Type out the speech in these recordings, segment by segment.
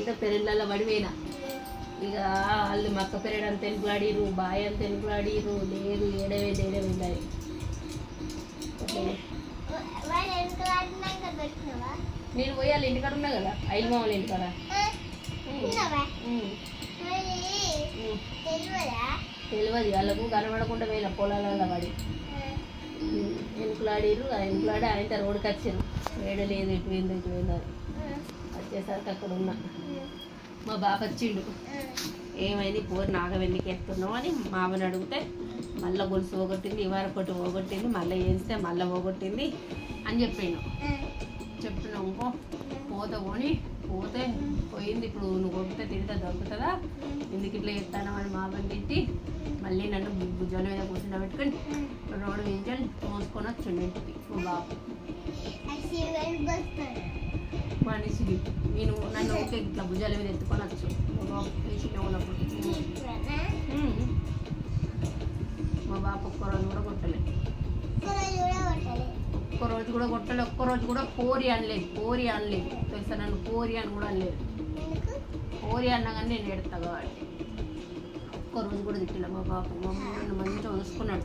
అయితే పెరళ్ళల్లో పడిపోయినా ఇక వాళ్ళు మక్క పెరడు అంత తెలుగులాడిరు బాయ్ అంత తెలుగులాడిరు లేదు ఏడవే ఏడవే లేదు వాడు ఎంత వాడినాక దొరికినవా నేను పోయి వాళ్ళ ఇంటికాడ ఉన్నా కదా ఐదు మామూలు ఇంటికాడ తిన్నావా ఉమ్, మరి ఉమ్. తెలియదా తెలియదు వాళ్ళకు కనబడకుండా పోయిన పొలాలలో పడి ఎనుకులాడిరు ఆ ఎనుకులాడి ఆయన రోడ్డుకి వచ్చారు వేడ లేదు ఇటు పోయింది ఇటు పోయింది అని వచ్చేసరికి అక్కడ ఉన్నా మా బాబు వచ్చిండు ఏమైంది పోరు నాగవెల్లికి ఎత్తున్నావు అని మామని అడిగితే మళ్ళీ గొలుసు పోగొట్టింది ఇవాళ కొట్టి పోగొట్టింది మళ్ళీ వేస్తే మళ్ళీ పోగొట్టింది అని చెప్పిండు చెప్పిన ఇంకో పోత పోని పోతే పోయింది ఇప్పుడు నువ్వు కొడితే తిడితే దొరుకుతుందా ఎందుకు ఇట్లా చెప్తాను అని మామని తిట్టి మళ్ళీ నన్ను భుజాల మీద కూర్చుండ పెట్టుకొని రోడ్డు వేయించాలి మోసుకొని వచ్చిండు ఇంటికి మా బాబు మనిషికి నేను నన్ను ఊరికే ఇట్లా భుజాల మీద ఎత్తుకొని వచ్చు మా బాబు వేసిన ఉన్నప్పుడు ఉమ్. మా బాబు ఒక్క రోజు కూడా కొట్టలే ఒక్క రోజు కూడా కొట్టలే ఒక్క రోజు కూడా పోరి అనలేదు పోరి అనలేదు తెలుసా నన్ను పోరి అని కూడా అనలేదు పోరి అన్నా కానీ నేను ఎడతా కాబట్టి ఒక్క రోజు కూడా తిట్టలే మా బాబు మా అమ్మ నన్ను మంచిగా చూసుకున్నాడు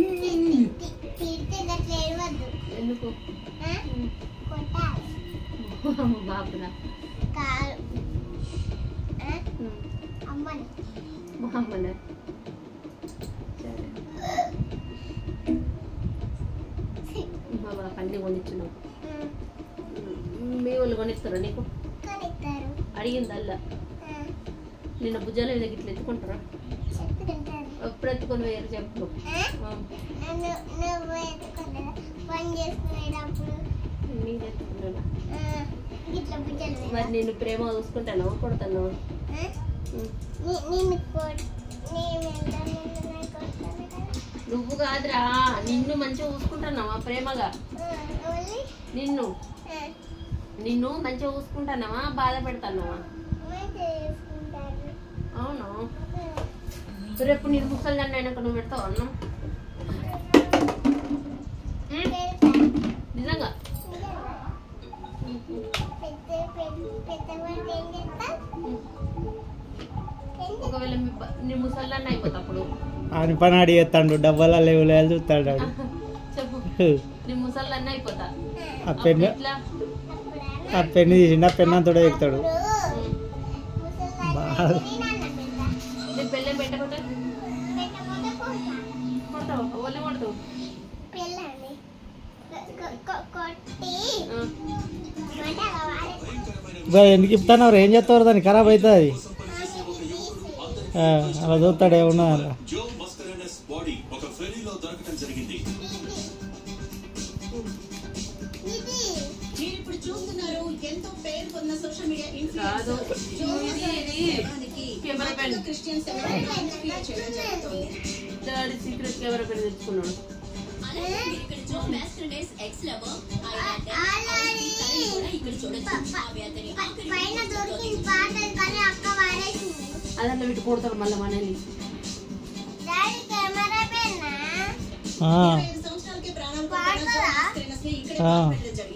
ఎందుకు మా బాబునా ఉమ్. అమ్మని మా అమ్మనే సరే మా బాబు అన్నీ కొనిచ్చినావు ఉమ్. మీ వాళ్ళు కొనిస్తారా నీకు కనిస్తారు అడిగిందల్లా నిన్న భుజాల మీద ఇట్లా ఎత్తుకుంటారా చెప్పుకుంటారు ఎప్పుడు ఎత్తుకొని వేరు చెప్పు ఆ, నువ్వు నువ్వు ఎత్తుకుంటారా పని చేసుకునేటప్పుడు నేను ఎత్తుకుంటానా ఆ, ఇట్లా బుజ్జలు మీద. మరి నిన్ను ప్రేమ చూసుకుంటాను కొడతాను ఆ? ని- నిన్ను కొట్ నేను ఎంత నిన్ను కొడతాను కదా నువ్వు కాదురా నిన్ను మంచిగా చూసుకుంటున్నావా ప్రేమగా ఆ, ఓన్లీ నిన్ను ఆ, నిన్ను మంచిగా చూసుకుంటున్నావా బాధ పెడతాన్నావా మంచిగా చేసుకుంటారు అవును ఆ, రేపు నేను ముసలి దాన్ని అయినాక నువ్వు పెడతావు అన్నం ఉమ్, పెడతా. నిజంగా పెద్ద పెద్ద పెద్దవాళ్ళు ఏం చేస్తా ఒకవేళ మీ బ- నీ ముసలి దాన్ని అయిపోతా అప్పుడు ఆయన పని ఆడి చేస్తాడు డబ్బాల లేవు లేదు చూస్తాడు ఆడు చెప్పు నీ ముసలి దాన్ని అయిపోతా ఆ అప్పుడు పెన్ను ఎట్లా ఆ పెన్ను తీసిండు ఆ పెన్ను అంతా చెప్తాడు ఉమ్. బాగా. నీ బెల్లం పెట్టకపోతే పెట్టకపోతే కొడతా కొడతావు ఒళ్ళే కొడతావు పిల్లని కొ- కొ- కొట్టి ఆ. మంటగా వాడేసి ఇప్పుడు ఎందుకు ఇప్పుతాను ఏం చేస్తారు దాన్ని ఖరాబ్ అవుతుంది అలా చూస్తాడు ఏమన్నా అలా జో మస్కరనస్ బాడీ ఒక ఫెరీలో దొరకడం జరిగింది ఇది మీరు ఇప్పుడు చూస్తున్నారు ఎంతో పేరు పొందిన సోషల్ మీడియా కాదు ఇన్ఫ్లుయెన్సర్ ఇది ఇది camera pen Christian celebrity influence చేయడం జరుగుతుంది డాడీ సీక్రెట్ కెమెరా పెన్ తెచ్చుకున్నాడు అలాగే మీరు ఇక్కడ Joe master days ex lover already ఇక్కడ చూడొచ్చు అవి అతని ప- పైన దొరికింది పాతది కానీ అక్క వాడేసింది అదంతా వీటి కొడతారు మళ్ళీ మనల్ని డాడీ కెమెరా పెన్నా ఆ, సంవత్సరాలకే ప్రాణం వాడతారా? ఇక్కడ ఆ. పెట్టడం జరిగింది